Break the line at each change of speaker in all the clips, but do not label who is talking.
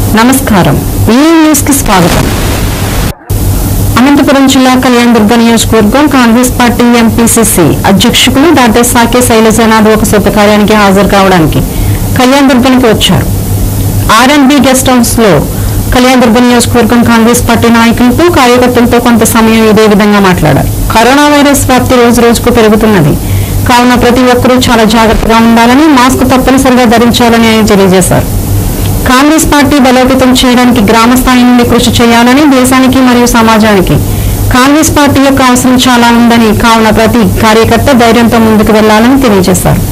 నమస్కారం ఈ న్యూస్ కి స్వాగతం అనంతపురం జిల్లా కళ్యాణ్ దుర్గ నియోజకవర్గం కాంగ్రెస్ పార్టీ ఎంపీసీసీ అధ్యక్షులు డాక్టర్ సాకే శైలజనాథ్ ఒక శుభకార్యానికి హాజరు కావడానికి కళ్యాణ్ దుర్గానికి వచ్చారు ఆర్ఎండ్బి గెస్ట్ హౌస్ లో కళ్యాణ్ దుర్గ నియోజకవర్గం కాంగ్రెస్ పార్టీ నాయకులతో కార్యకర్తలతో కొంత సమయం ఇదే విధంగా మాట్లాడారు కరోనా వైరస్ వ్యాప్తి రోజు రోజుకు పెరుగుతున్నది కావున ప్రతి ఒక్కరూ చాలా జాగ్రత్తగా ఉండాలని మాస్క్ తప్పనిసరిగా ధరించాలని ఆయన తెలియజేశారు కాంగ్రెస్ పార్టీ బలోపేతం చేయడానికి గ్రామ స్థాయి నుండి కృషి చేయాలని దేశానికి మరియు సమాజానికి కాంగ్రెస్ పార్టీ యొక్క అవసరం చాలా ఉందని కావున ప్రతి కార్యకర్త ధైర్యంతో ముందుకు వెళ్లాలని తెలియజేశారు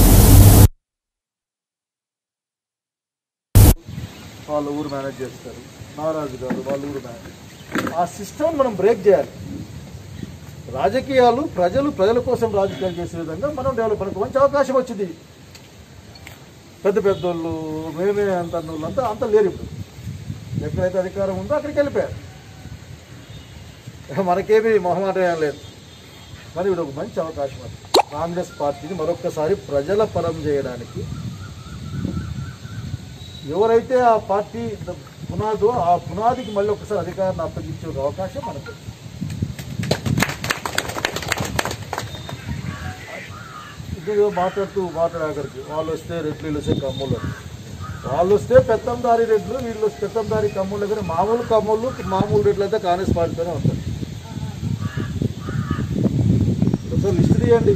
వాళ్ళ ఊరు మేనేజ్ చేస్తారు నారాజు గారు వాళ్ళ ఊరు మేనేజ్ ఆ సిస్టమ్ మనం బ్రేక్ చేయాలి రాజకీయాలు ప్రజలు ప్రజల కోసం రాజకీయాలు చేసే విధంగా మనం డెవలప్ మనకు మంచి అవకాశం వచ్చింది పెద్ద పెద్దోళ్ళు మేమే అంత అన్నోళ్ళు అంతా అంత లేరు ఇప్పుడు ఎక్కడైతే అధికారం ఉందో అక్కడికి వెళ్ళిపోయారు మనకేమీ మొహమాటం ఏం లేదు కానీ ఇప్పుడు ఒక మంచి అవకాశం అది కాంగ్రెస్ పార్టీని మరొక్కసారి ప్రజల పరం చేయడానికి ఎవరైతే ఆ పార్టీ పునాదో ఆ పునాదికి మళ్ళీ ఒకసారి అధికారాన్ని అప్పగించే ఒక అవకాశం మనకు ఇద్దరు మాట్లాడుతూ మాట్లాడగలిగి వాళ్ళు వస్తే రెడ్లు వీళ్ళు వస్తే కమ్ములు అని. వాళ్ళు వస్తే పెత్తందారి రెడ్లు వీళ్ళు వస్తే పెత్తందారి కమ్ములు కానీ మామూలు కమ్ముళ్ళు మామూలు రెడ్లు అయితే కాంగ్రెస్ పార్టీతోనే ఉంటారు ఒకసారి లిస్ట్ తీయండి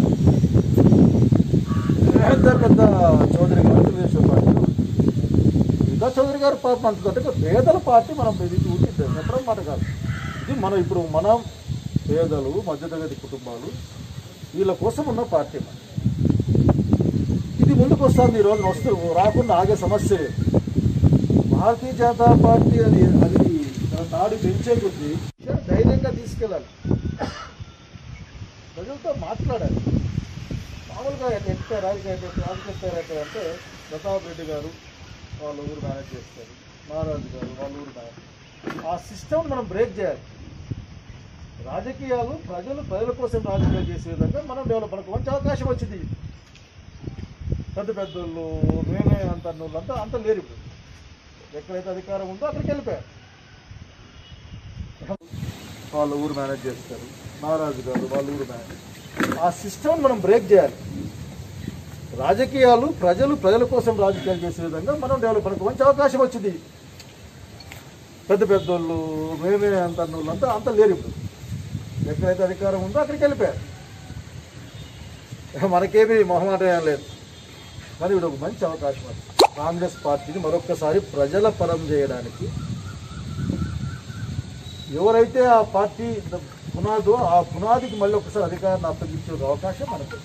పెద్ద పెద్ద చౌదరి గారు తెలుగుదేశం పార్టీ ఇంకా చౌదరి గారు పాపం అంటుందంటే ఇక పేదల పార్టీ మనం ఇది ఊరికి చెప్పడం మాట కాదు ఇది మనం ఇప్పుడు మనం పేదలు మధ్యతరగతి కుటుంబాలు వీళ్ళ కోసం ఉన్న పార్టీ మనం ఇది ముందుకు వస్తుంది ఈరోజు వస్తూ రాకుండా ఆగే సమస్య లేదు భారతీయ జనతా పార్టీ అది అది తన నాడు పెంచే కొద్దీ ధైర్యంగా తీసుకెళ్ళాలి ప్రజలతో మాట్లాడాలి మామూలుగా ఎక్కడ రాజకీయ రాజకీయ అంటే ప్రతాప్ రెడ్డి గారు వాళ్ళ ఊరు మేనేజ్ చేస్తారు మహారాజు గారు వాళ్ళ ఊరు మేనేజ్ ఆ సిస్టమ్ మనం బ్రేక్ చేయాలి రాజకీయాలు ప్రజలు ప్రజల కోసం రాజకీయాలు చేసే విధంగా మనం డెవలప్ మనకు మంచి అవకాశం వచ్చింది పెద్ద పెద్దోళ్ళు మేమే అంత అన్నోళ్ళు అంతా అంత లేరు ఇప్పుడు ఎక్కడైతే అధికారం ఉందో అక్కడికి వెళ్ళిపోయారు వాళ్ళ ఊరు మేనేజ్ చేస్తారు మహారాజు గారు వాళ్ళ ఊరు మేనేజ్ ఆ సిస్టమ్ మనం బ్రేక్ చేయాలి రాజకీయాలు ప్రజలు ప్రజల కోసం రాజకీయాలు చేసే విధంగా మనం డెవలప్ మనకు మంచి అవకాశం వచ్చింది పెద్ద పెద్దోళ్ళు మేమే అంత అన్నోళ్ళు అంతా అంత లేరు ఇప్పుడు ఎక్కడైతే అధికారం ఉందో అక్కడికి వెళ్ళిపోయారు మనకేమీ మొహమాటం ఏం లేదు కానీ ఇప్పుడు ఒక మంచి అవకాశం అది కాంగ్రెస్ పార్టీని మరొక్కసారి ప్రజల పరం చేయడానికి ఎవరైతే ఆ పార్టీ పునాదో ఆ పునాదికి మళ్ళీ ఒకసారి అధికారాన్ని అప్పగించే ఒక అవకాశం మనకు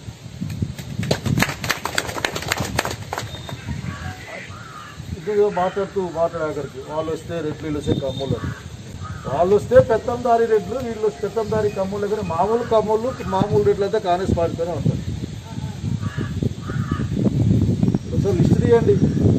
ఇద్దరు మాట్లాడుతూ మాట్లాడగలిగి వాళ్ళు వస్తే రెడ్లు వీళ్ళు వస్తే కమ్ములు అని. వాళ్ళు వస్తే పెత్తందారి రెడ్లు వీళ్ళు వస్తే పెత్తందారి కమ్ములు కానీ మామూలు కమ్ముళ్ళు మామూలు రెడ్లు అయితే కాంగ్రెస్ పార్టీతోనే ఉంటారు ఒకసారి లిస్ట్ తీయండి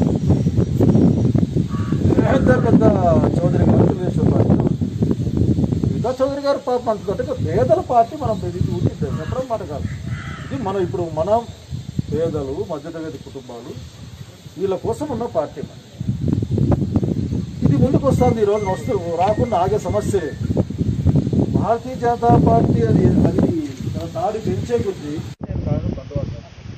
పెద్ద పెద్ద చౌదరి గారు తెలుగుదేశం పార్టీ ఇంకా చౌదరి గారు పాపం అంటుందంటే ఇక పేదల పార్టీ మనం ఇది ఊరికి చెప్పడం మాట కాదు ఇది మనం ఇప్పుడు మనం పేదలు మధ్యతరగతి కుటుంబాలు వీళ్ళ కోసం ఉన్న పార్టీ మనం ఇది ముందుకు వస్తుంది ఈరోజు వస్తూ రాకుండా ఆగే సమస్య లేదు భారతీయ జనతా పార్టీ అది అది తన నాడు పెంచే కొద్దీ నేను కాదు బంధువర్గం.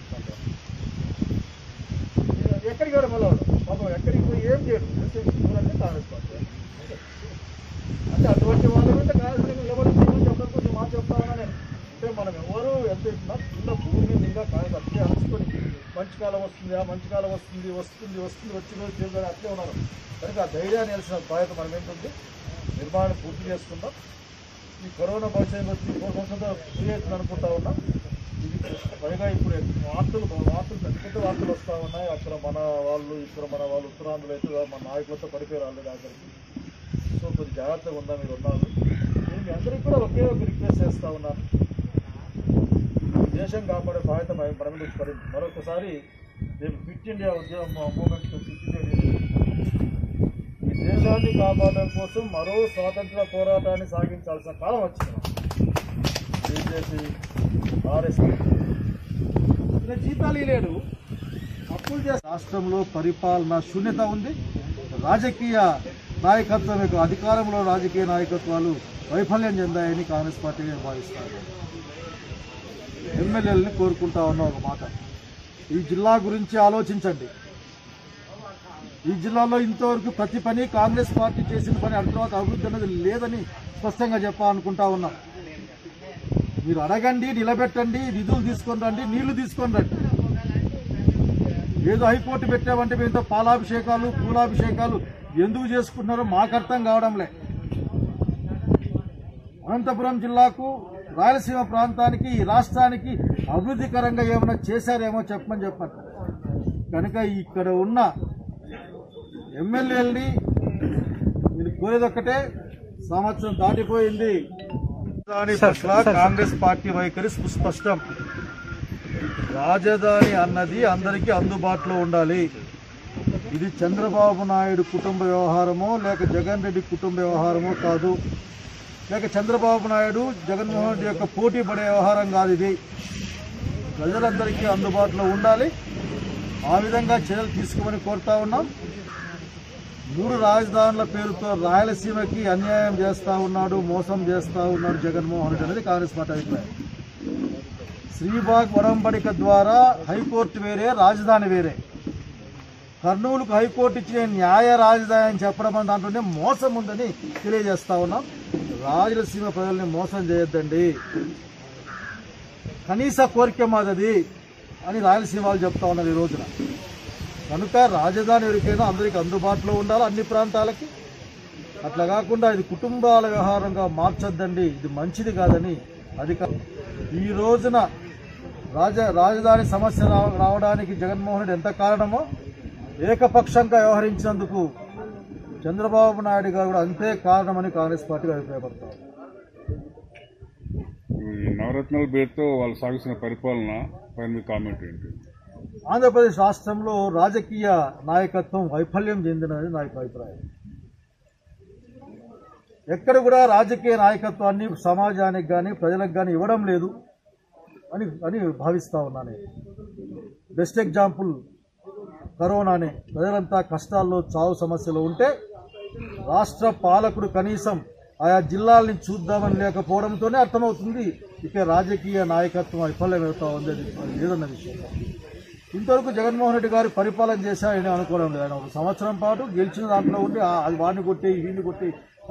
ఎక్కడికి కూడా మళ్ళీ పాపం ఎక్కడికి పోయి ఏం చేయడు అంటే ఊరంటే కాంగ్రెస్ పార్టీ అంటే అటువంటి వాళ్ళ మీద కాంగ్రెస్ నిలబడి చెప్పడం కొంచెం మాట చెప్తామని నేను అంటే మనం ఎవరు ఎంత ఇచ్చినా కింద భూమి మీద ఇంకా కాంగ్రెస్ అట్లే అలసిపోయి మంచి కాలం వస్తుంది ఆ మంచి కాలం వస్తుంది వస్తుంది వస్తుంది వచ్చిన రోజు చేయాలి అట్లే ఉన్నారు కనుక ఆ ధైర్యాన్ని నిలిచిన బాధ్యత మనం ఏంటంటే నిర్మాణం పూర్తి చేసుకుందాం ఈ కరోనా భవిష్యత్తు వచ్చి ఇంకో సంవత్సరంతో ఫ్రీ అవుతుంది అనుకుంటా ఉన్నా ఇది పైగా ఇప్పుడు వార్తలు వార్తలు పెద్ద పెద్ద వార్తలు వస్తూ ఉన్నాయి అక్కడ మన వాళ్ళు ఇక్కడ మన వాళ్ళు ఉత్తరాంధ్రలో అయితే మన నాయకులతో పడిపోయి రాలేదు ఆఖరికి సో కొద్ది జాగ్రత్తగా ఉందా మీరు ఉన్నారు నేను మీ అందరికీ కూడా ఒకే ఒక రిక్వెస్ట్ చేస్తూ ఉన్నాను ఈ దేశం కాపాడే బాధ్యత మన మన మీద వచ్చి పడింది మరొకసారి రేపు ఫిట్ ఇండియా ఉద్యమం మూమెంట్ ఫిట్ ఇండియా ఈ దేశాన్ని కాపాడడం కోసం మరో స్వాతంత్ర పోరాటాన్ని సాగించాల్సిన కాలం వచ్చింది బీజేపీ ఆర్ఎస్ జీతాలు లేడు అప్పులు చేస్తే రాష్ట్రంలో పరిపాలన శూన్యత ఉంది రాజకీయ నాయకత్వం యొక్క అధికారంలో రాజకీయ నాయకత్వాలు వైఫల్యం చెందాయని కాంగ్రెస్ పార్టీ భావిస్తారు ఎమ్మెల్యేలని కోరుకుంటా ఉన్న ఒక మాట ఈ జిల్లా గురించి ఆలోచించండి ఈ జిల్లాలో ఇంతవరకు ప్రతి పని కాంగ్రెస్ పార్టీ చేసిన పని అర్థం తర్వాత అభివృద్ధి అనేది లేదని స్పష్టంగా చెప్పాలనుకుంటా ఉన్నాం మీరు అడగండి నిలబెట్టండి నిధులు తీసుకొని రండి నీళ్లు తీసుకొని రండి ఏదో హైకోర్టు పెట్టామంటే మీతో పాలాభిషేకాలు పూలాభిషేకాలు ఎందుకు చేసుకుంటున్నారో మాకు అర్థం కావడంలే అనంతపురం జిల్లాకు రాయలసీమ ప్రాంతానికి ఈ రాష్ట్రానికి అభివృద్ధికరంగా ఏమైనా చేశారేమో చెప్పమని చెప్పండి కనుక ఇక్కడ ఉన్న ఎమ్మెల్యేలని మీరు కోరేది ఒక్కటే సంవత్సరం దాటిపోయింది దాని పట్ల కాంగ్రెస్ పార్టీ వైఖరి సుస్పష్టం రాజధాని అన్నది అందరికీ అందుబాటులో ఉండాలి ఇది చంద్రబాబు నాయుడు కుటుంబ వ్యవహారమో లేక జగన్ రెడ్డి కుటుంబ వ్యవహారమో కాదు లేక చంద్రబాబు నాయుడు జగన్మోహన్ రెడ్డి యొక్క పోటీ పడే వ్యవహారం కాదు ఇది ప్రజలందరికీ అందుబాటులో ఉండాలి ఆ విధంగా చర్యలు తీసుకోమని కోరుతా ఉన్నాం మూడు రాజధానుల పేరుతో రాయలసీమకి అన్యాయం చేస్తా ఉన్నాడు మోసం చేస్తా ఉన్నాడు జగన్మోహన్ రెడ్డి అనేది కాంగ్రెస్ పార్టీ అభిప్రాయం శ్రీబాగ్ ఒడంబడిక ద్వారా హైకోర్టు వేరే రాజధాని వేరే కర్నూలుకు హైకోర్టు ఇచ్చిన న్యాయ రాజధాని అని చెప్పడం అన్న దాంట్లోనే మోసం ఉందని తెలియజేస్తా ఉన్నాం రాయలసీమ ప్రజల్ని మోసం చేయొద్దండి కనీస కోరిక మాదది అని రాయలసీమ వాళ్ళు చెప్తా ఉన్నారు ఈ రోజున కనుక రాజధాని ఎవరికైనా అందరికీ అందుబాటులో ఉండాలి అన్ని ప్రాంతాలకి అట్లా కాకుండా ఇది కుటుంబాల వ్యవహారంగా మార్చొద్దండి ఇది మంచిది కాదని అధిక ఈ రోజున రాజ రాజధాని సమస్య రావ- రావడానికి జగన్మోహన్ రెడ్డి ఎంత కారణమో ఏకపక్షంగా వ్యవహరించినందుకు చంద్రబాబు నాయుడు గారు కూడా అంతే కారణమని కాంగ్రెస్ పార్టీ అభిప్రాయపడతారు
ఈ నవరత్నాల పేరుతో వాళ్ళు సాగిస్తున్న పరిపాలన పైన మీ కామెంట్ ఏంటి
ఆంధ్రప్రదేశ్ రాష్ట్రంలో రాజకీయ నాయకత్వం వైఫల్యం చెందినది నా యొక్క అభిప్రాయం ఎక్కడ కూడా రాజకీయ నాయకత్వాన్ని సమాజానికి కానీ ప్రజలకు కానీ ఇవ్వడం లేదు అని అని భావిస్తా ఉన్నాను నేను. బెస్ట్ ఎగ్జాంపుల్ కరోనానే ప్రజలంతా కష్టాల్లో చావు సమస్యలు ఉంటే రాష్ట్ర పాలకుడు కనీసం ఆయా జిల్లాల్ని చూద్దామని లేకపోవడంతోనే అర్థమవుతుంది ఇక రాజకీయ నాయకత్వం వైఫల్యం అవుతా ఉంది అది అది లేదన్న విషయం ఇంతవరకు జగన్మోహన్ రెడ్డి గారు పరిపాలన చేశారని అనుకోవడం లేదు ఆయన ఒక సంవత్సరం పాటు గెలిచిన దాంట్లో ఉండి ఆ- అది వాడిని కొట్టి వీడిని కొట్టి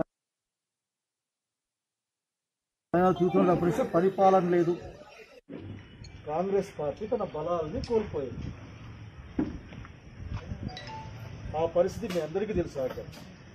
ఆయన చూస్తున్నప్పుడు ఇస్తే పరిపాలన లేదు కాంగ్రెస్ పార్టీ తన బలాలని కోల్పోయింది ఆ పరిస్థితి మీ అందరికీ తెలుసు ఆచారం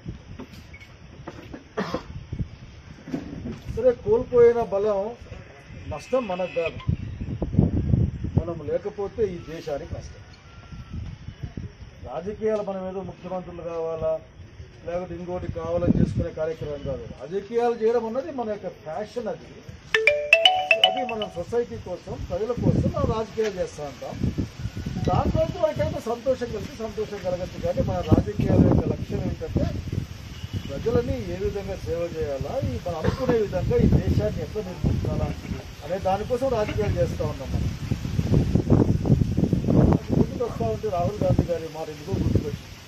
సరే కోల్పోయిన బలం నష్టం మనకు కాదు మనం లేకపోతే ఈ దేశానికి నష్టం రాజకీయాలు మనం ఏదో ముఖ్యమంత్రులు కావాలా లేకపోతే ఇంకోటి కావాలని చేసుకునే కార్యక్రమం కాదు రాజకీయాలు చేయడం అన్నది మన యొక్క ఫ్యాషన్ అది అది మనం సొసైటీ కోసం ప్రజల కోసం మనం రాజకీయాలు చేస్తూ ఉంటాం దాంట్లో మనకైతే సంతోషం కలిసి సంతోషం కలగచ్చు కానీ మన రాజకీయాల యొక్క లక్ష్యం ఏంటంటే ప్రజలని ఏ విధంగా సేవ చేయాలా ఈ మనం అనుకునే విధంగా ఈ దేశాన్ని ఎట్లా నిర్మించాలా అనే దానికోసం రాజకీయాలు చేస్తూ ఉన్నాం మనం అది ముందుకు వస్తూ ఉంటే రాహుల్ గాంధీ గారి మాట ఎందుకో గుర్తుపెట్టి